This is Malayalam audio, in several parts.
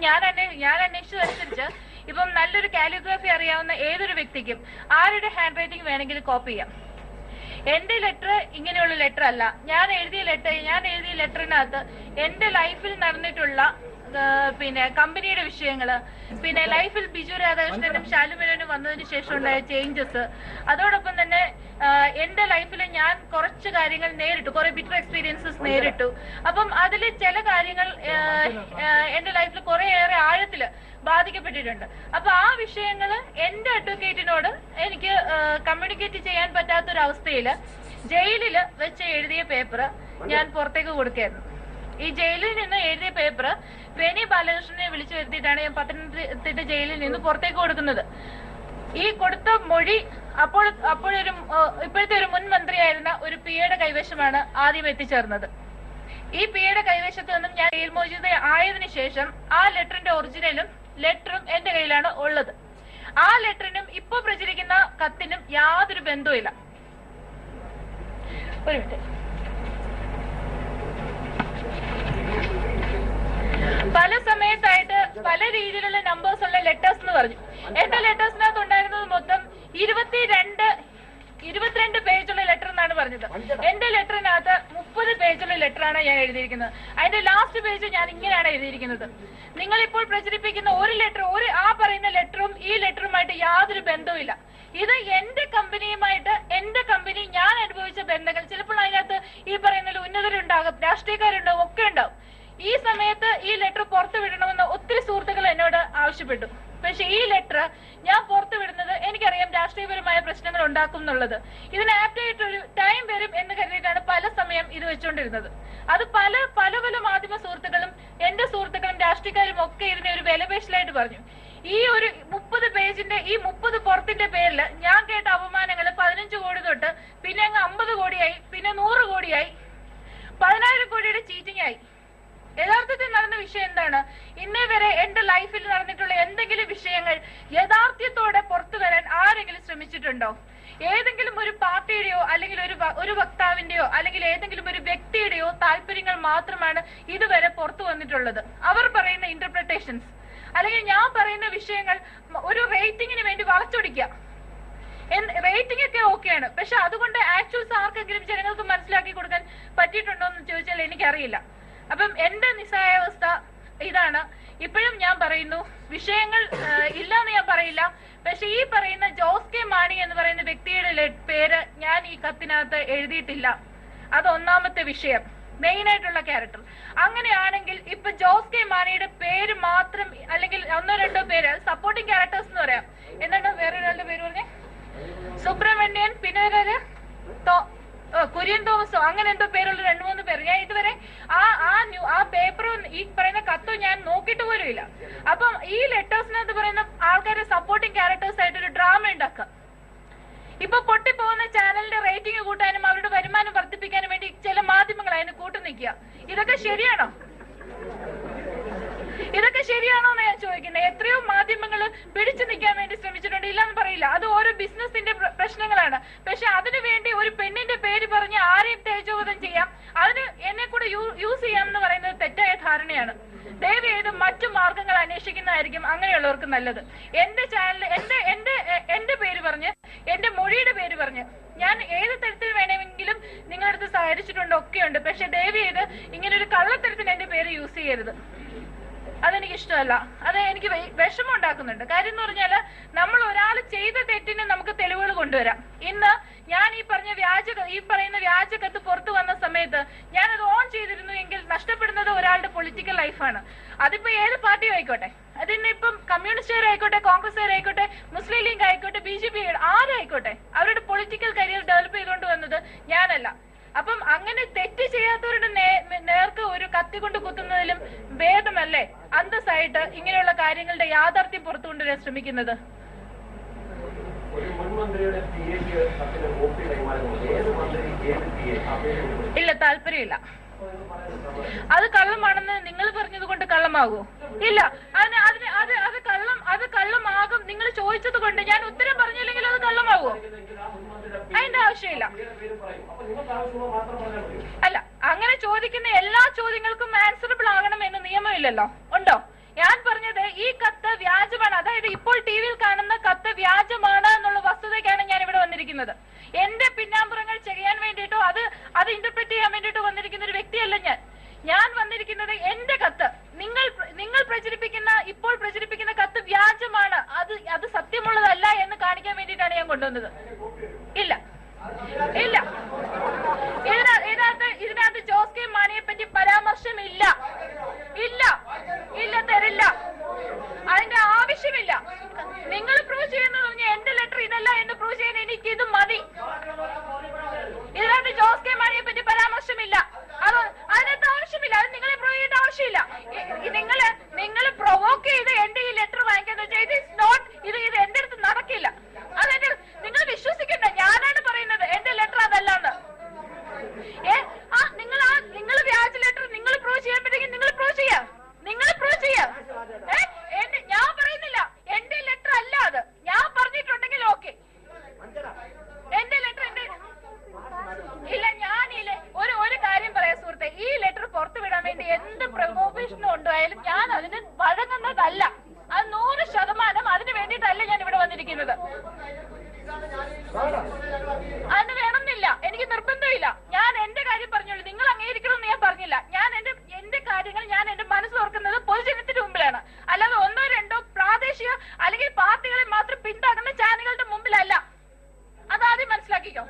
ഞാൻ അന്വേ- ഞാൻ അന്വേഷിച്ചതനുസരിച്ച് ഇപ്പം നല്ലൊരു കാലിഗ്രാഫി അറിയാവുന്ന ഏതൊരു വ്യക്തിക്കും ആരുടെ ഹാൻഡ് റൈറ്റിംഗ് വേണമെങ്കിലും കോപ്പി ചെയ്യാം എന്റെ ലെറ്റർ ഇങ്ങനെയുള്ള ലെറ്റർ അല്ല ഞാൻ എഴുതിയ ലെറ്റർ ഞാൻ എഴുതിയ ലെറ്ററിനകത്ത് എന്റെ ലൈഫിൽ നടന്നിട്ടുള്ള ആ, പിന്നെ കമ്പനിയുടെ വിഷയങ്ങള് പിന്നെ ലൈഫിൽ ബിജു രാധാകൃഷ്ണനും ശാലുമേനോനും വന്നതിന് ശേഷം ഉണ്ടായ ചേഞ്ചസ് അതോടൊപ്പം തന്നെ ആ, എന്റെ ലൈഫിൽ ഞാൻ കുറച്ച് കാര്യങ്ങൾ നേരിട്ടു കുറെ ബിറ്റർ എക്സ്പീരിയൻസസ് നേരിട്ടു അപ്പം അതിൽ ചില കാര്യങ്ങൾ ആ, ആ, എന്റെ ലൈഫിൽ കുറേയേറെ ആഴത്തില് ബാധിക്കപ്പെട്ടിട്ടുണ്ട് അപ്പൊ ആ വിഷയങ്ങൾ എന്റെ അഡ്വക്കേറ്റിനോട് എനിക്ക് കമ്മ്യൂണിക്കേറ്റ് ചെയ്യാൻ പറ്റാത്തൊരവസ്ഥയില് ജയിലില് വെച്ച് എഴുതിയ പേപ്പർ ഞാൻ പുറത്തേക്ക് കൊടുക്കായിരുന്നു ഈ ജയിലിൽ നിന്ന് എഴുതിയ പേപ്പർ ഫെനി ബാലകൃഷ്ണനെ വിളിച്ചു വരുത്തിയിട്ടാണ് ഞാൻ പത്തനംതിട്ട ജയിലിൽ നിന്ന് പുറത്തേക്ക് കൊടുക്കുന്നത് ഈ കൊടുത്ത മൊഴി അപ്പോൾ അപ്പോഴൊരു ഏഹ്, ഇപ്പോഴത്തെ ഒരു മുൻ മന്ത്രിയായിരുന്ന ഒരു പി എയുടെ കൈവശമാണ് ആദ്യം എത്തിച്ചേർന്നത് ഈ പി എയുടെ കൈവശത്ത് നിന്നും ഞാൻ ജയിൽ മോചിത ആയതിനു ശേഷം ആ ലെറ്ററിന്റെ ഒറിജിനലും ലെറ്ററും എന്റെ കയ്യിലാണ് ഉള്ളത് ആ ലെറ്ററിനും ഇപ്പൊ പ്രചരിക്കുന്ന കത്തിനും യാതൊരു ബന്ധവുമില്ല ഒരു മിനിറ്റ് പല സമയത്തായിട്ട് പല രീതിയിലുള്ള നമ്പേഴ്സ് ഉള്ള ലെറ്റേഴ്സ് എന്ന് പറഞ്ഞു എന്റെ ലെറ്റേഴ്സിനകത്ത് ഉണ്ടായിരുന്നത് മൊത്തം ഇരുപത്തിരണ്ട് ഇരുപത്തിരണ്ട് പേജുള്ള ലെറ്റർ എന്നാണ് പറഞ്ഞത് എന്റെ ലെറ്ററിനകത്ത് മുപ്പത് പേജുള്ള ലെറ്ററാണ് ഞാൻ എഴുതിയിരിക്കുന്നത് അതിന്റെ ലാസ്റ്റ് പേജ് ഞാൻ ഇങ്ങനെയാണ് എഴുതിയിരിക്കുന്നത് നിങ്ങൾ ഇപ്പോൾ പ്രചരിപ്പിക്കുന്ന ഒരു ലെറ്റർ ഒരു ആ പറയുന്ന ലെറ്ററും ഈ ലെറ്ററുമായിട്ട് യാതൊരു ബന്ധവുമില്ല ഇത് എന്റെ കമ്പനിയുമായിട്ട് എന്റെ കമ്പനി ഞാൻ അനുഭവിച്ച ബന്ധങ്ങൾ ചിലപ്പോൾ അതിനകത്ത് ഈ പറയുന്ന ഉന്നതരുണ്ടാകും രാഷ്ട്രീയക്കാരുണ്ടാവും ഒക്കെ ഉണ്ടാവും ഈ സമയത്ത് ഈ ലെറ്റർ പുറത്തു വിടണമെന്ന് ഒത്തിരി സുഹൃത്തുക്കൾ എന്നോട് ആവശ്യപ്പെട്ടു പക്ഷെ ഈ ലെറ്റർ ഞാൻ പുറത്തു വിടുന്നത് എനിക്കറിയാം രാഷ്ട്രീയപരമായ പ്രശ്നങ്ങൾ ഉണ്ടാക്കും എന്നുള്ളത് ഇതിന് ആപ്റ്റ് ആയിട്ടൊരു ടൈം വരും എന്ന് കരുതിയിട്ടാണ് പല സമയം ഇത് വെച്ചുകൊണ്ടിരുന്നത് അത് പല പല പല മാധ്യമ സുഹൃത്തുക്കളും എന്റെ സുഹൃത്തുക്കളും രാഷ്ട്രീയക്കാരും ഒക്കെ ഇതിനെ ഒരു വിലപേശലായിട്ട് പറഞ്ഞു ഈ ഒരു മുപ്പത് പേജിന്റെ ഈ മുപ്പത് പുറത്തിന്റെ പേരിൽ ഞാൻ കേട്ട അപമാനങ്ങൾ പതിനഞ്ച് കോടി തൊട്ട് പിന്നെ അങ്ങ് അമ്പത് കോടിയായി പിന്നെ നൂറ് കോടിയായി പതിനായിരം കോടിയുടെ ചീറ്റിംഗ് ആയി യഥാർത്ഥത്തിൽ നടന്ന വിഷയം എന്താണ് ഇന്നേ വരെ എന്റെ ലൈഫിൽ നടന്നിട്ടുള്ള എന്തെങ്കിലും വിഷയങ്ങൾ യഥാർത്ഥ്യത്തോടെ പുറത്തു വരാൻ ആരെങ്കിലും ശ്രമിച്ചിട്ടുണ്ടോ ഏതെങ്കിലും ഒരു പാർട്ടിയുടെയോ അല്ലെങ്കിൽ ഒരു വ- ഒരു വക്താവിന്റെയോ അല്ലെങ്കിൽ ഏതെങ്കിലും ഒരു വ്യക്തിയുടെയോ താല്പര്യങ്ങൾ മാത്രമാണ് ഇതുവരെ പുറത്തു വന്നിട്ടുള്ളത് അവർ പറയുന്ന ഇന്റർപ്രിട്ടേഷൻസ് അല്ലെങ്കിൽ ഞാൻ പറയുന്ന വിഷയങ്ങൾ മ- ഒരു റേറ്റിംഗിന് വേണ്ടി വളച്ചൊടിക്കുക റേറ്റിംഗ് ഒക്കെ ഓക്കെയാണ് പക്ഷെ അതുകൊണ്ട് ആക്ച്വൽസ് ആർക്കെങ്കിലും ജനങ്ങൾക്ക് മനസ്സിലാക്കി കൊടുക്കാൻ പറ്റിയിട്ടുണ്ടോ എന്ന് ചോദിച്ചാൽ എനിക്കറിയില്ല അപ്പം എന്റെ നിസ്സഹായാവസ്ഥ ഇതാണ് ഇപ്പോഴും ഞാൻ പറയുന്നു വിഷയങ്ങൾ ഇല്ല എന്ന് ഞാൻ പറയില്ല പക്ഷെ ഈ പറയുന്ന ജോസ് കെ മാണി എന്ന് പറയുന്ന വ്യക്തിയുടെ ലെ- പേര് ഞാൻ ഈ കത്തിനകത്ത് എഴുതിയിട്ടില്ല അത് ഒന്നാമത്തെ വിഷയം മെയിൻ ആയിട്ടുള്ള ക്യാരക്ടർ അങ്ങനെയാണെങ്കിൽ ഇപ്പൊ ജോസ് കെ മാണിയുടെ പേര് മാത്രം അല്ലെങ്കിൽ ഒന്നോ രണ്ടോ പേര് സപ്പോർട്ടിംഗ് ക്യാരക്ടേഴ്സ് എന്ന് പറയാം എന്താണ് വേറെ ഒരാളുടെ പേര് പറഞ്ഞേ സുബ്രഹ്മണ്യൻ പിന്നെ ഒരാള് തോ- ഓ, കുര്യൻ തോമസോ അങ്ങനെ എന്തോ പേരുള്ള രണ്ടു മൂന്ന് പേര് ഞാൻ ഇതുവരെ ആ ആ ന്യൂ ആ പേപ്പറും ഈ പറയുന്ന കത്തും ഞാൻ നോക്കിയിട്ട് പോലും ഇല്ല അപ്പം ഈ ലെറ്റേഴ്സിനകത്ത് പറയുന്ന ആൾക്കാരെ സപ്പോർട്ടിംഗ് ക്യാരക്ടേഴ്സ് ആയിട്ട് ഒരു ഡ്രാമ ഉണ്ടാക്കുക ഇപ്പൊ പൊട്ടിപ്പോകുന്ന ചാനലിന്റെ റേറ്റിംഗ് കൂട്ടാനും അവരുടെ വരുമാനം വർദ്ധിപ്പിക്കാനും വേണ്ടി ചില മാധ്യമങ്ങൾ അതിന് കൂട്ടു നിൽക്കുക ഇതൊക്കെ ശരിയാണോ ഇതൊക്കെ ശരിയാണോ എന്ന് ഞാൻ ചോദിക്കുന്നത് എത്രയോ മാധ്യമങ്ങൾ പിടിച്ചു നിൽക്കാൻ വേണ്ടി ശ്രമിച്ചിട്ടുണ്ട് ഇല്ലെന്ന് പറയില്ല അത് ഓരോ ബിസിനസിന്റെ പ്ര- പ്രശ്നങ്ങളാണ് പക്ഷെ അതിനു വേണ്ടി ഒരു പെണ്ണിന്റെ പേര് പറഞ്ഞ് ആരെയും തേജോവധം ചെയ്യാം അതിന് എന്നെ കൂടെ യൂ- യൂസ് ചെയ്യാം എന്ന് പറയുന്നത് തെറ്റായ ധാരണയാണ് ദയവ് ചെയ്ത് മറ്റു മാർഗങ്ങൾ അന്വേഷിക്കുന്നതായിരിക്കും അങ്ങനെയുള്ളവർക്ക് നല്ലത് എന്റെ ചാനൽ എന്റെ എന്റെ എ- എന്റെ പേര് പറഞ്ഞ് എന്റെ മൊഴിയുടെ പേര് പറഞ്ഞ് ഞാൻ ഏത് തരത്തിൽ വേണമെങ്കിലും നിങ്ങളുടെ അടുത്ത് സഹകരിച്ചിട്ടുണ്ട് ഒക്കെയുണ്ട് പക്ഷെ ദയവ് ചെയ്ത് ഇങ്ങനെ ഒരു കള്ളത്തരത്തിന് എന്റെ പേര് യൂസ് ചെയ്യരുത് അതെനിക്ക് ഇഷ്ടമല്ല അത് എനിക്ക് വെ- വിഷമം ഉണ്ടാക്കുന്നുണ്ട് കാര്യം എന്ന് പറഞ്ഞാല് നമ്മൾ ഒരാൾ ചെയ്ത തെറ്റിന് നമുക്ക് തെളിവുകൾ കൊണ്ടുവരാം ഇന്ന് ഞാൻ ഈ പറഞ്ഞ വ്യാജ ഈ പറയുന്ന വ്യാജ കത്ത് പുറത്തു വന്ന സമയത്ത് ഞാൻ അത് ഓൺ ചെയ്തിരുന്നു എങ്കിൽ നഷ്ടപ്പെടുന്നത് ഒരാളുടെ പൊളിറ്റിക്കൽ ലൈഫാണ് അതിപ്പോ ഏത് പാർട്ടി ആയിക്കോട്ടെ അതിന് ഇപ്പം കമ്മ്യൂണിസ്റ്റുകാർ ആയിക്കോട്ടെ കോൺഗ്രസ്സുകാർ ആയിക്കോട്ടെ മുസ്ലിം ലീഗ് ആയിക്കോട്ടെ ബി ജെ പി ആരായിക്കോട്ടെ അവരുടെ പൊളിറ്റിക്കൽ കരിയർ ഡെവലപ്പ് ചെയ്തുകൊണ്ട് വന്നത് ഞാനല്ല അപ്പം അങ്ങനെ തെറ്റ് ചെയ്യാത്തവരുടെ നേ- നേർക്ക് ഒരു കത്തി കൊണ്ട് കുത്തുന്നതിലും ഭേദമല്ലേ അന്തസ്സായിട്ട് ഇങ്ങനെയുള്ള കാര്യങ്ങളുടെ യാഥാർത്ഥ്യം പുറത്തു കൊണ്ടുവരാൻ ശ്രമിക്കുന്നത് ഒരു മുൻ മന്ത്രിയുടെ പി എക്ക് കത്തിന് കോപ്പി കൈമാറുന്നത് ഏത് മന്ത്രി ഏത് പി എ ആ പേര് കൊടുക്കും. ഇല്ല താല്പര്യമില്ല അത് കള്ളമാണെന്ന് നിങ്ങൾ പറഞ്ഞത് കൊണ്ട് കള്ളമാകൂ ഇല്ല അതിന് അതിന് അത് അത് കള്ളം അത് കള്ളമാകും നിങ്ങൾ ചോദിച്ചത് കൊണ്ട് ഞാൻ ഉത്തരം പറഞ്ഞില്ലെങ്കിൽ അത് കള്ളമാകുമോ അതിന്റെ ആവശ്യമില്ല പേര് പറയും അപ്പൊ നിങ്ങൾക്ക് ആവശ്യമുള്ള മാത്രം പറഞ്ഞാൽ മതി അല്ല അങ്ങനെ ചോദിക്കുന്ന എല്ലാ ചോദ്യങ്ങൾക്കും ആൻസറബിൾ ആകണം എന്ന് നിയമമില്ലല്ലോ ഉണ്ടോ ഞാൻ പറഞ്ഞ ഈ കത്ത് വ്യാജമാണ് അതായത് ഇപ്പോൾ ടി വിയിൽ കാണുന്ന കത്ത് വ്യാജമാണ് എന്നുള്ള വസ്തുതയ്ക്കാണ് ഞാൻ ഇവിടെ വന്നിരിക്കുന്നത് എന്റെ പിന്നാമ്പുറങ്ങൾ ചെയ്യാൻ വേണ്ടിയിട്ടോ അത് അത് ഇന്റർപ്രറ്റ് ചെയ്യാൻ വേണ്ടിയിട്ടോ വന്നിരിക്കുന്ന ഒരു വ്യക്തിയല്ല ഞാൻ ഞാൻ വന്നിരിക്കുന്നത് എന്റെ കത്ത് നിങ്ങൾ നിങ്ങൾ പ്രചരിപ്പിക്കുന്ന ഇപ്പോൾ പ്രചരിപ്പിക്കുന്ന കത്ത് വ്യാജമാണ് അത് അത് സത്യമുള്ളതല്ല എന്ന് കാണിക്കാൻ വേണ്ടിയിട്ടാണ് ഞാൻ കൊണ്ടുവന്നത് ഇല്ല ഇല്ല ഇതിന- ഇതിനകത്ത് ഇതിനകത്ത് ജോസ് കെ മാണിയെ പറ്റി പരാമർശമില്ല ഇല്ല ഇല്ല തരില്ല അതിന്റെ ആവശ്യമില്ല നിങ്ങൾ പ്രൂവ് ചെയ്യുന്നത് പറഞ്ഞ എന്റെ ലെറ്റർ ഇതല്ല എന്ന് പ്രൂവ് ചെയ്യാൻ എനിക്ക് ഇത് മതി ഇതിനകത്ത് ജോസ് കെ മാണിയെ പറ്റി പരാമർശമില്ല അത് അതിനകത്ത് ആവശ്യമില്ല അത് നിങ്ങളെ പ്രൂവ് ചെയ്യേണ്ട ആവശ്യമില്ല നിങ്ങൾ നിങ്ങൾ പ്രൊവോക്ക് ചെയ്ത് എന്റെ ഈ ലെറ്റർ വാങ്ങിക്കാന്ന് വെച്ചാൽ ഇത് ഇസ് നോട്ട് ഇത് ഇത് എന്റെ അടുത്ത് നടക്കില്ല അതെന്റെ നിങ്ങൾ വിശ്വസിക്കണ്ട ഞാനാണ് പറയുന്നത് എന്റെ ലെറ്റർ അതല്ലാന്ന് ഏ ആ നിങ്ങൾ ആ നിങ്ങൾ വ്യാജ ലെറ്റർ നിങ്ങൾ പ്രൂവ് ചെയ്യാൻ പറ്റുമെങ്കിൽ നിങ്ങൾ പ്രൂവ് ചെയ്യാം നിങ്ങൾ പ്രൂവ് ചെയ്യാം ഏ എന്റെ ഞാൻ പറയുന്നില്ല എന്റെ ലെറ്റർ അല്ല അത് ഞാൻ പറഞ്ഞിട്ടുണ്ടെങ്കിൽ ഓക്കെ എന്റെ ലെറ്റർ എന്റെ ഇല്ല ഞാനില്ലേ ഒരു ഒരു കാര്യം പറയാം സുഹൃത്തെ ഈ ലെറ്റർ പുറത്തു വിടാൻ വേണ്ടി എന്ത് പ്രകോപേഷനും ഉണ്ടായാലും ഞാൻ അതിന് വഴങ്ങുന്നതല്ല അത് നൂറ് ശതമാനം അതിന് വേണ്ടിയിട്ടല്ല ഞാൻ ഇവിടെ വന്നിരിക്കുന്നത് അതിന് വേണമെന്നില്ല എനിക്ക് നിർബന്ധമില്ല ഞാൻ എന്റെ കാര്യം പറഞ്ഞോളൂ നിങ്ങൾ അംഗീകരിക്കണമെന്ന് ഞാൻ പറഞ്ഞില്ല ഞാൻ എന്റെ എന്റെ കാര്യങ്ങൾ ഞാൻ എന്റെ മനസ്സ് ഓർക്കുന്നത് പൊതുജനത്തിന് മുമ്പിലാണ് അല്ലാതെ ഒന്നോ രണ്ടോ പ്രാദേശിക അല്ലെങ്കിൽ പാർട്ടികളെ മാത്രം പിന്താക്കുന്ന ചാനലുകളുടെ മുമ്പിലല്ല അതാദ്യം മനസ്സിലാക്കിക്കോ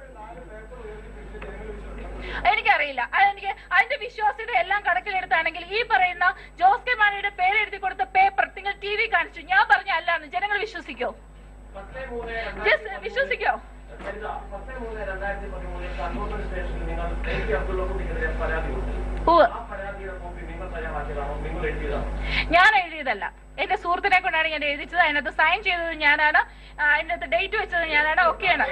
എനിക്കറിയില്ല അതെനിക്ക് അതിന്റെ വിശ്വാസ്യത എല്ലാം കണക്കിലെടുത്താണെങ്കിൽ ഈ പറയുന്ന ജോസ് കെ മാണിയുടെ പേര് എഴുതി കൊടുത്ത പേപ്പർ നിങ്ങൾ ടി വി കാണിച്ചു ഞാൻ പറഞ്ഞ അല്ലാന്ന് ജനങ്ങൾ വിശ്വസിക്കോ പത്ത് മൂന്ന് Just വിശ്വസിക്കോ സരിത, പത്ത് മൂന്ന് രണ്ടായിരത്തി പതിമൂന്നിൽ കണ്ണൂർ സ്റ്റേഷനിൽ നിങ്ങൾ എ പി അബ്ദുള്ള കുട്ടിക്കെതിരെ പരാതി കൊടുത്തു ഉവ്വ്. ആ പരാതിയുടെ കോപ്പി നിങ്ങൾ തയ്യാറാക്കിയതാണോ നിങ്ങൾ എഴുതിയതാണോ ഞാൻ എഴുതിയതല്ല എന്റെ സുഹൃത്തിനെ കൊണ്ടാണ് ഞാൻ എഴുതിച്ചത് അതിനകത്ത് സൈൻ ചെയ്തത് ഞാനാണ് ആ, അതിനകത്ത് ഡേറ്റ് വെച്ചത് ഞാനാണ് ഒക്കെയാണ്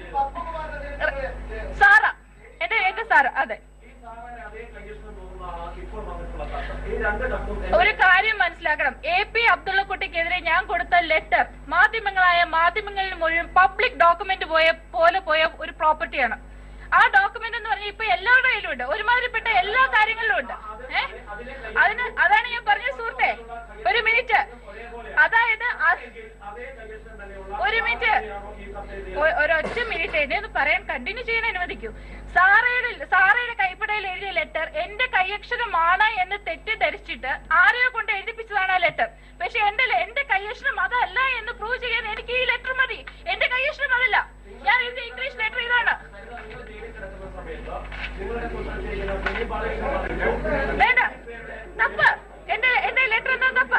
സാറ എന്റെ എന്റെ സാറ് അതെ ഈ സാറിന് അതേ കയ്യക്ഷരം തോന്നുന്നതാണ് ഇപ്പോൾ വന്നിട്ടുള്ള കത്ത് ഈ രണ്ട് കത്തും ഒരു കാര്യം മനസ്സിലാക്കണം എ പി അബ്ദുള്ളക്കുട്ടിക്കെതിരെ ഞാൻ കൊടുത്ത ലെറ്റർ മാധ്യമങ്ങളായ മാധ്യമങ്ങളിൽ മുഴുവൻ പബ്ലിക് ഡോക്യുമെന്റ് പോയ പോലെ പോയ ഒരു പ്രോപ്പർട്ടിയാണ് ആ ഡോക്യുമെന്റ് എന്ന് പറഞ്ഞാൽ ഇപ്പൊ എല്ലാവരുടെ കയ്യിലും ഉണ്ട് ഒരുമാതിരിപ്പെട്ട എല്ലാ കാര്യങ്ങളിലും ഉണ്ട് ഏഹ് അതിന് അതാണ് ഞാൻ പറഞ്ഞ സുഹൃത്തെ ഒരു മിനിറ്റ് അതായത് അത് അതേ കയ്യക്ഷരം തന്നെയുള്ള ഒരു മിനിറ്റ് ഈ കത്ത് എഴുതിയത് ഒ- ഒരൊറ്റ മിനിറ്റ് എന്നെ ഒന്ന് പറയാൻ കണ്ടിന്യൂ ചെയ്യാൻ അനുവദിക്കൂ സാറയുടെ സാറയുടെ കൈപ്പടയിൽ എഴുതിയ ലെറ്റർ എന്റെ കൈയക്ഷരമാണ് എന്ന് തെറ്റിദ്ധരിച്ചിട്ട് ആരെയോ കൊണ്ട് എഴുതിപ്പിച്ചതാണ് ആ ലെറ്റർ പക്ഷെ എന്റെ ലെ- എന്റെ കൈയക്ഷരം അതല്ല എന്ന് പ്രൂവ് ചെയ്യാൻ എനിക്ക് ഈ ലെറ്റർ മതി എന്റെ കൈയക്ഷരം അതല്ല ഞാൻ എഴുതിയ ഇംഗ്ലീഷ് ലെറ്റർ ഇതാണ് നിങ്ങൾ ജയിലിൽ കിടക്കുന്ന സമയത്ത് നിങ്ങളെ കുറിച്ച് ചെയ്യുന്ന കുഞ്ഞു ബാലകൃഷ്ണൻ പറഞ്ഞു വേണ്ട തപ്പ് എന്റെ എന്റെ ലെറ്റർ എന്താ തപ്പ്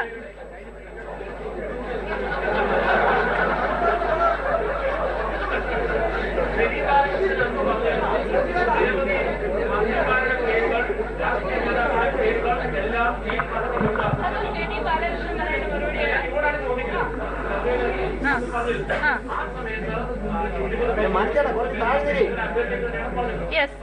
അത് ടെനി ബാലകൃഷ്ണൻ നായരുടെ മറുപടിയാണ് ആ ആ മാറ്റണം കുറച്ച് താഴ്ന്നിരി യെസ്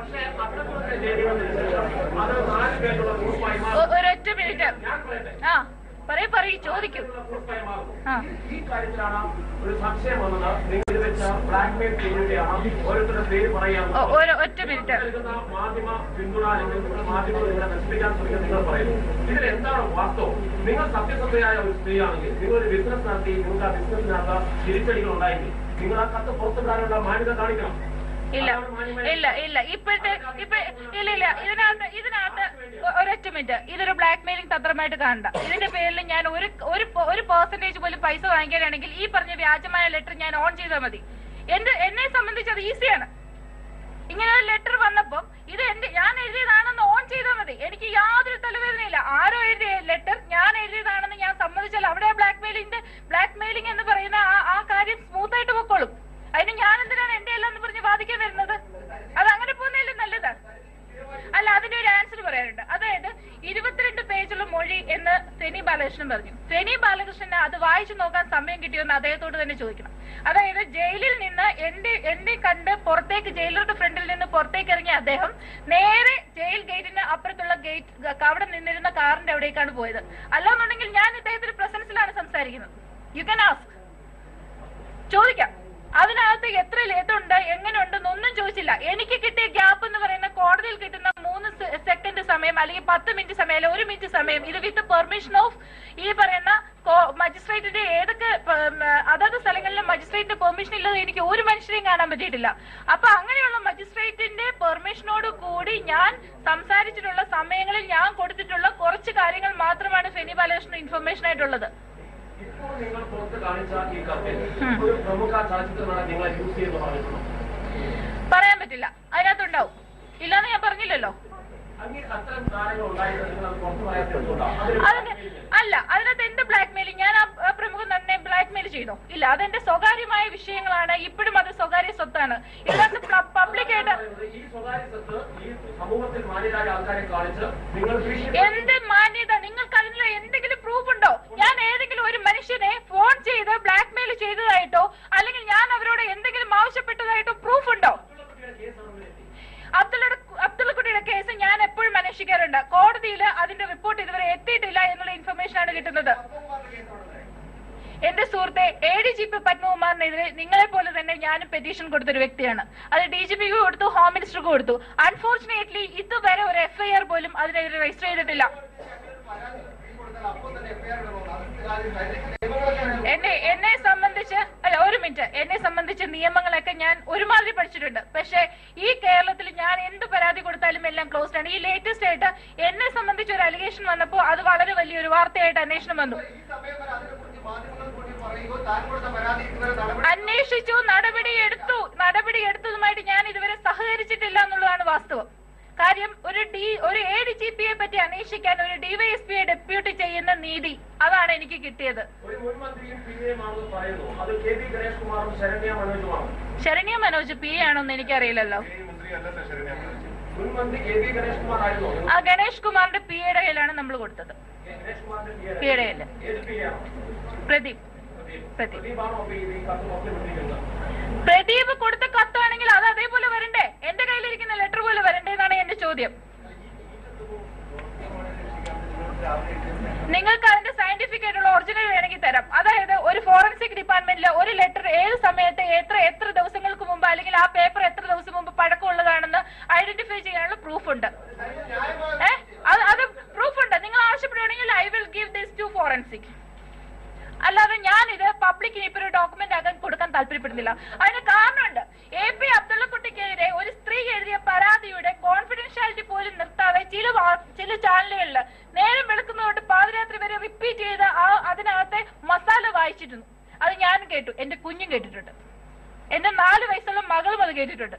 ഒരൊറ്റ മിനിറ്റ് ആ പറയൂ പറയൂ ചോദിക്കൂ ആ ഈ കാര്യത്തിലാണ് ഒരു സംശയം വന്നത് നിങ്ങൾ ഇത് വെച്ച ബ്ലാക്ക് മെയിൽ ചെയ്യുകയാണ് ഓരോരുത്തരുടെ പേര് പറയാൻ ഒ- ഒരു ഒറ്റ മിനിറ്റ് നൽകുന്ന മാധ്യമ പിന്തുണ അല്ലെങ്കിൽ നിങ്ങൾ മാധ്യമങ്ങൾ നിങ്ങളെ നശിപ്പിക്കാൻ ശ്രമിക്കുന്ന നിങ്ങൾ പറയുന്നു ഇതിൽ എന്താണ് വാസ്തവം നിങ്ങൾ സത്യസന്ധയായ ഒരു സ്ത്രീയാണെങ്കിൽ നിങ്ങൾ ഒരു ബിസിനസ് നടത്തി നിങ്ങൾക്ക് ആ ബിസിനസ്സിനകത്ത് തിരിച്ചടികൾ ഉണ്ടായെങ്കിൽ നിങ്ങൾ ആ കത്ത് പുറത്തുവിടാനുള്ള മാന്യത കാണിക്കണം ഇല്ല അതാണ് മാന്യമായ- ഇല്ല ഇല്ല ഇപ്പോഴത്തെ ഇപ്പൊ ഇല്ല ഇല്ല ഇതിനകത്ത് ഇതിനകത്ത് ഒ- ഒരൊറ്റ മിനിറ്റ് ഇതൊരു ബ്ലാക്ക് മെയിലിംഗ് തന്ത്രമായിട്ട് കാണണ്ട ഇതിന്റെ പേരിൽ ഞാൻ ഒരു ഒരു പ- ഒരു പെർസെന്റേജ് പോലും പൈസ വാങ്ങിക്കാനാണെങ്കിൽ ഈ പറഞ്ഞ വ്യാജമായ ലെറ്റർ ഞാൻ ഓൺ ചെയ്താൽ മതി എന്റെ എന്നെ സംബന്ധിച്ച് അത് ഈസിയാണ് ഇങ്ങനെ ഒരു ലെറ്റർ വന്നപ്പം ഇത് എന്റെ ഞാൻ എഴുതിയതാണെന്ന് ഓൺ ചെയ്താൽ മതി എനിക്ക് യാതൊരു തലവേദനയില്ല ആരോ എഴുതിയ ലെറ്റർ ഞാൻ എഴുതിയതാണെന്ന് ഞാൻ സമ്മതിച്ചാൽ അവിടെ ബ്ലാക്ക് മെയിലിംഗ് ബ്ലാക്ക് മെയിലിംഗ് എന്ന് പറയുന്ന ആ ആ കാര്യം സ്മൂത്ത് ആയിട്ട് പൊക്കോളും അതിന് ഞാൻ എന്തിനാണ് എന്റെ എല്ലാം എന്ന് പറഞ്ഞ് വാദിക്കാൻ വരുന്നത് അത് അങ്ങനെ പോകുന്നതല്ലേ നല്ലത് അല്ല അതിന്റെ ഒരു ആൻസർ പറയാനുണ്ട് അതായത് ഇരുപത്തിരണ്ട് പേജുള്ള മൊഴി എന്ന് തെനി ബാലകൃഷ്ണൻ പറഞ്ഞു തെനി ബാലകൃഷ്ണന് അത് വായിച്ചു നോക്കാൻ സമയം കിട്ടിയോന്ന് അദ്ദേഹത്തോട് തന്നെ ചോദിക്കണം അതായത് ജയിലിൽ നിന്ന് എന്റെ എന്നെ കണ്ട് പുറത്തേക്ക് ജയിലറുടെ ഫ്രണ്ടിൽ നിന്ന് പുറത്തേക്ക് ഇറങ്ങിയ അദ്ദേഹം നേരെ ജയിൽ ഗേറ്റിന് അപ്പുറത്തുള്ള ഗേറ്റ് അവിടെ നിന്നിരുന്ന കാറിന്റെ അവിടേക്കാണ് പോയത് അല്ലാന്നുണ്ടെങ്കിൽ ഞാൻ ഇദ്ദേഹത്തിന്റെ പ്രസൻസിലാണ് സംസാരിക്കുന്നത് യു കൻ ആസ്ക് ചോദിക്കാം അതിനകത്ത് എത്ര ഇതുണ്ട് എങ്ങനെയുണ്ടെന്നൊന്നും ചോദിച്ചില്ല എനിക്ക് കിട്ടിയ ഗ്യാപ്പ് എന്ന് പറയുന്ന കോടതിയിൽ കിട്ടുന്ന മൂന്ന് സെക്കൻഡ് സമയം അല്ലെങ്കിൽ പത്ത് മിനിറ്റ് സമയം അല്ലെങ്കിൽ ഒരു മിനിറ്റ് സമയം ഇത് വിത്ത് പെർമിഷൻ ഓഫ് ഈ പറയുന്ന മജിസ്ട്രേറ്റിന്റെ ഏതൊക്കെ പ- ഉം, അതത് സ്ഥലങ്ങളിലെ മജിസ്ട്രേറ്റിന്റെ പെർമിഷൻ ഇല്ലാതെ എനിക്ക് ഒരു മനുഷ്യരെയും കാണാൻ പറ്റിയിട്ടില്ല അപ്പൊ അങ്ങനെയുള്ള മജിസ്ട്രേറ്റിന്റെ പെർമിഷനോട് കൂടി ഞാൻ സംസാരിച്ചിട്ടുള്ള സമയങ്ങളിൽ ഞാൻ കൊടുത്തിട്ടുള്ള കുറച്ച് കാര്യങ്ങൾ മാത്രമാണ് ഫെനി ബാലകൃഷ്ണൻ ഇൻഫർമേഷൻ ആയിട്ടുള്ളത് ഇപ്പോൾ നിങ്ങൾ പുറത്ത് കാണിച്ച ഈ കത്തിൽ ഒരു പ്രമുഖ ചലച്ചിത്ര നടൻ നിങ്ങളെ യൂസ് ചെയ്യുന്നു പറഞ്ഞിട്ടുണ്ടോ പറയാൻ പറ്റില്ല അതിനകത്തുണ്ടാവും ഇല്ലാന്ന് ഞാൻ പറഞ്ഞില്ലല്ലോ അങ്ങനെ അത്തരം കാര്യങ്ങൾ ഉണ്ടായിട്ട് നിങ്ങൾ അത് പുറത്ത് പറയാത്ത എന്തുകൊണ്ടാണ് അതിന് അല്ല അതിനകത്ത് എന്ത് ബ്ലാക്ക് മെയിലിംഗ് ഞാൻ ആ ആ പ്രമുഖ നടനെ ബ്ലാക്ക് മെയിൽ ചെയ്തോ ഇല്ല അതെന്റെ സ്വകാര്യമായ വിഷയങ്ങളാണ് ഇപ്പോഴും അത് സ്വകാര്യ സ്വത്താണ് ഇതിനകത്ത് പബ്ലിക്കായിട്ട് ഈ സ്വകാര്യ സ്വത്ത് ഈ സമൂഹത്തിൽ മാന്യരായ ആൾക്കാരെ കാണിച്ച് നിങ്ങൾ ഭീഷണി എന്ത് മാന്യത നിങ്ങൾക്ക് അതിനുള്ള എന്തെങ്കിലും പ്രൂഫ് ഉണ്ടോ ഞാൻ ഏതെങ്കിലും ഒരു മനുഷ്യനെ ഫോൺ ചെയ്ത് ബ്ലാക്ക് മെയിൽ ചെയ്തതായിട്ടോ അല്ലെങ്കിൽ ഞാൻ അവരോട് എന്തെങ്കിലും ആവശ്യപ്പെട്ടതായിട്ടോ പ്രൂഫ് ഉണ്ടോ അബ്ദുള്ള അബ്ദുള്ളക്കുട്ടിയുടെ കേസ് ഞാൻ എപ്പോഴും അന്വേഷിക്കാറുണ്ട് കോടതിയിൽ അതിന്റെ റിപ്പോർട്ട് ഇതുവരെ എത്തിയിട്ടില്ല എന്നുള്ള ഇൻഫർമേഷൻ ആണ് കിട്ടുന്നത് എന്റെ സുഹൃത്തെ എ ഡി ജി പി പത്മകുമാറിനെതിരെ നിങ്ങളെ പോലെ തന്നെ ഞാനും പെറ്റീഷൻ കൊടുത്തൊരു വ്യക്തിയാണ് അത് ഡി ജി പിക്ക് കൊടുത്തു ഹോം മിനിസ്റ്റർക്ക് കൊടുത്തു അൺഫോർച്ചുനേറ്റ്ലി ഇതുവരെ ഒരു എഫ്ഐആർ പോലും അതിനെതിരെ രജിസ്റ്റർ ചെയ്തിട്ടില്ല എന്നെ എന്നെ സംബന്ധിച്ച് അല്ല ഒരു മിനിറ്റ് എന്നെ സംബന്ധിച്ച് നിയമങ്ങളൊക്കെ ഞാൻ ഒരുമാതിരി പഠിച്ചിട്ടുണ്ട് പക്ഷെ ഈ കേരളത്തിൽ ഞാൻ എന്ത് പരാതി കൊടുത്താലും എല്ലാം ക്ലോസ്ഡ് ആണ് ഈ ലേറ്റസ്റ്റ് ആയിട്ട് എന്നെ സംബന്ധിച്ച് ഒരു അലിഗേഷൻ വന്നപ്പോൾ അത് വളരെ വലിയൊരു വാർത്തയായിട്ട് അന്വേഷണം വന്നു അന്വേഷിച്ചു നടപടി എടുത്തു നടപടി എടുത്തതുമായിട്ട് ഞാൻ ഇതുവരെ സഹകരിച്ചിട്ടില്ല എന്നുള്ളതാണ് വാസ്തവം കാര്യം ഒരു ഡി ഒരു എ ഡി ജി പിയെ പറ്റി അന്വേഷിക്കാൻ ഒരു ഡിവൈഎസ്പിയെ ഡെപ്യൂട്ടി ചെയ്യുന്ന നീതി അതാണ് എനിക്ക് കിട്ടിയത് ഒരു മുൻ മന്ത്രിയും പി എമാണെന്ന് പറയുന്നു അത് കെ വി ഗണേഷ് കുമാറും ശരണ്യ മനോജുമാണ് ശരണ്യ മനോജ് പി ആണോന്ന് എനിക്കറിയില്ലല്ലോ മുൻ മന്ത്രി കെ വി ഗണേഷ് കുമാർ ആയിരുന്നു ആ ഗണേഷ് കുമാറിന്റെ പി എയുടെ കയ്യിലാണ് നമ്മൾ കൊടുത്തത് ഗണേഷ് കുമാറിന്റെ പി പി യുടെ കയ്യില് ഏത് പി ആണോ പ്രദീപ് പ്രദീപ് പ്രദീപാണോ ഈ ഈ കത്ത് പുറത്തുവിട്ടിരിക്കുന്നത് പ്രദീപ് കൊടുത്ത കത്താണെങ്കിൽ അത് അതേപോലെ വരണ്ടേ എന്റെ കയ്യിലിരിക്കുന്ന ലെറ്റർ പോലെ വരണ്ടേ എന്നാണ് എന്റെ ചോദ്യം നിങ്ങൾക്ക് അതിന്റെ സയന്റിഫിക് ആയിട്ടുള്ള ഒറിജിനൽ വേണമെങ്കിൽ തരാം അതായത് ഒരു ഫോറൻസിക് ഡിപ്പാർട്ട്മെന്റിൽ ഒരു ലെറ്റർ ഏത് സമയത്ത് എത്ര എത്ര ദിവസങ്ങൾക്ക് മുമ്പ് അല്ലെങ്കിൽ ആ പേപ്പർ എത്ര ദിവസം മുമ്പ് പഴക്കമുള്ളതാണെന്ന് ഐഡന്റിഫൈ ചെയ്യാനുള്ള പ്രൂഫ് ഉണ്ട് ഏഹ് അത് അത് പ്രൂഫ് ഉണ്ട് നിങ്ങൾ ആവശ്യപ്പെടുകയാണെങ്കിൽ I will give this to forensic അല്ലാതെ ഞാൻ ഇത് പബ്ലിക്കിന് ഇപ്പൊ ഒരു ഡോക്യുമെന്റ് ആകാൻ കൊടുക്കാൻ താല്പര്യപ്പെടുന്നില്ല അതിന് കാരണമുണ്ട് എ പി അബ്ദുള്ളക്കുട്ടിക്കെതിരെ ഒരു സ്ത്രീ എഴുതിയ പരാതിയുടെ കോൺഫിഡൻഷ്യാലിറ്റി പോലും നിർത്താതെ ചില വാ- ചില ചാനലുകളിൽ നേരം വെളുക്കുന്നതുകൊണ്ട് പാതിരാത്രി വരെ റിപ്പീറ്റ് ചെയ്ത് ആ അതിനകത്തെ മസാല വായിച്ചിരുന്നു അത് ഞാനും കേട്ടു എന്റെ കുഞ്ഞും കേട്ടിട്ടുണ്ട് എന്റെ നാല് വയസ്സുള്ള മകളും അത് കേട്ടിട്ടുണ്ട്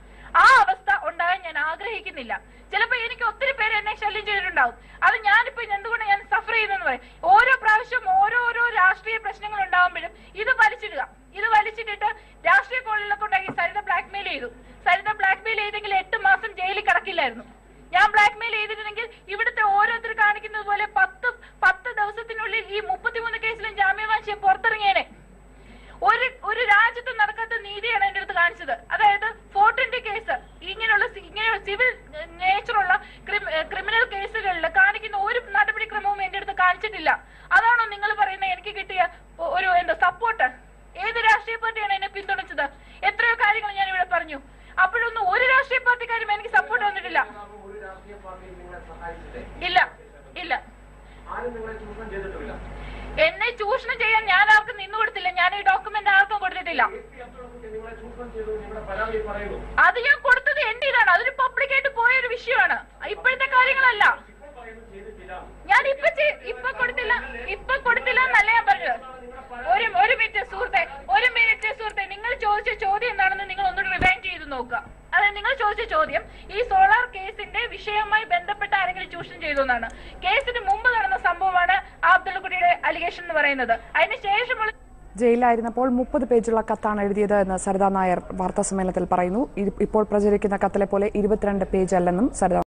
ആ അവസ്ഥ ഉണ്ടാകാൻ ഞാൻ ആഗ്രഹിക്കുന്നില്ല ചിലപ്പോ എനിക്ക് ഒത്തിരി പേര് എന്നെ ശല്യം ചെയ്തിട്ടുണ്ടാവും അത് ഞാനിപ്പോ എന്തുകൊണ്ട് ഞാൻ സഫർ ചെയ്യുന്നെന്ന് പറയും ഓരോ പ്രാവശ്യം ഓരോരോ രാഷ്ട്രീയ പ്രശ്നങ്ങൾ ഉണ്ടാവുമ്പോഴും ഇത് വലിച്ചിടുക ഇത് വലിച്ചിട്ടിട്ട് രാഷ്ട്രീയ കോളിലൊക്കെ ഉണ്ടാക്കി സരിത ബ്ലാക്ക്മെയിൽ ചെയ്തു സരിത ബ്ലാക്ക്മെയിൽ ചെയ്തെങ്കിൽ എട്ട് മാസം ജയിലിൽ കിടക്കില്ലായിരുന്നു ഞാൻ ബ്ലാക്ക്മെയിൽ ചെയ്തിട്ടുണ്ടെങ്കിൽ ഇവിടുത്തെ ഓരോരുത്തർ കാണിക്കുന്നത് പോലെ പത്ത് പത്ത് ദിവസത്തിനുള്ളിൽ ഈ മുപ്പത്തിമൂന്ന് കേസിലും ജാമ്യം വാങ്ങിച്ച് പുറത്തിറങ്ങിയേനെ ഒരു ഒരു രാജ്യത്ത് നടക്കാത്ത നീതിയാണ് എന്റെ അടുത്ത് കാണിച്ചത് അതായത് ഫോർട്ടിന്റെ കേസ് ഇങ്ങനെയുള്ള സി- ഇങ്ങനെയുള്ള സിവിൽ നേച്ചറുള്ള ക്രിമിനൽ കേസുകളിൽ കാണിക്കുന്ന ഒരു നടപടിക്രമവും എന്റെ അടുത്ത് കാണിച്ചിട്ടില്ല അതാണോ നിങ്ങൾ പറയുന്ന എനിക്ക് കിട്ടിയ ഒ- ഒരു എന്താ സപ്പോർട്ട് ഏത് രാഷ്ട്രീയ പാർട്ടിയാണ് എന്നെ പിന്തുണച്ചത് എത്രയോ കാര്യങ്ങൾ ഞാൻ ഇവിടെ പറഞ്ഞു അപ്പോഴൊന്നും ഒരു രാഷ്ട്രീയ പാർട്ടിക്കാരും എനിക്ക് സപ്പോർട്ട് തന്നിട്ടില്ല ഒരു രാഷ്ട്രീയ പാർട്ടിയും നിങ്ങളെ സഹായിച്ചില്ലേ ഇല്ല ഇല്ല ആരും നിങ്ങളെ ചൂഷണം ചെയ്തിട്ടുമില്ല എന്നെ ചൂഷണം ചെയ്യാൻ ഞാൻ ആർക്കും നിന്നു കൊടുത്തില്ല ഞാൻ ഈ ഡോക്യുമെന്റ് ആർക്കും കൊടുത്തിട്ടില്ല എ പി അബ്ദുള്ളക്കുട്ടി നിങ്ങളെ ചൂഷണം ചെയ്തു നിങ്ങളുടെ പരാതി പറയുന്നു അത് ഞാൻ കൊടുത്തത് എന്റെ ഇതാണ് അതൊരു പബ്ലിക്കായിട്ട് പോയ ഒരു വിഷയമാണ് ഇപ്പോഴത്തെ കാര്യങ്ങളല്ല ഇപ്പോൾ പറയുന്നു ചെയ്തിട്ടില്ല ഞാൻ ഇപ്പൊ ചെയ്- ഇപ്പൊ കൊടുത്തില്ല ഇപ്പൊ കൊടുത്തില്ല എന്നല്ല ഞാൻ പറഞ്ഞത് ഒരു ഒരു മിനിറ്റ് സുഹൃത്തെ ഒരു മിനിറ്റ് സുഹൃത്തെ നിങ്ങൾ ചോദിച്ച ചോദ്യം എന്താണെന്ന് നിങ്ങൾ ഒന്നുകൂടി റിവൈൻഡ് ചെയ്ത് നോക്കുക അതായത് നിങ്ങൾ ചോദിച്ച ചോദ്യം ഈ സോളാർ കേസിന്റെ വിഷയവുമായി ബന്ധപ്പെട്ട ആരെങ്കിലും ചൂഷണം ചെയ്തു എന്നാണ് കേസിന് മുമ്പ് നടന്ന സംഭവമാണ് ആ അബ്ദുള്ളക്കുട്ടിയുടെ അലിഗേഷൻ എന്ന് പറയുന്നത് അതിന് ശേഷമുള്ള ജയിലിലായിരുന്നപ്പോൾ മുപ്പത് പേജുള്ള കത്താണ് എഴുതിയത് എന്ന് സരിത നായർ വാർത്താസമ്മേളനത്തിൽ പറയുന്നു ഇ- ഇപ്പോൾ പ്രചരിക്കുന്ന കത്തിലെ പോലെ ഇരുപത്തിരണ്ട് പേജ് അല്ലെന്നും സരിത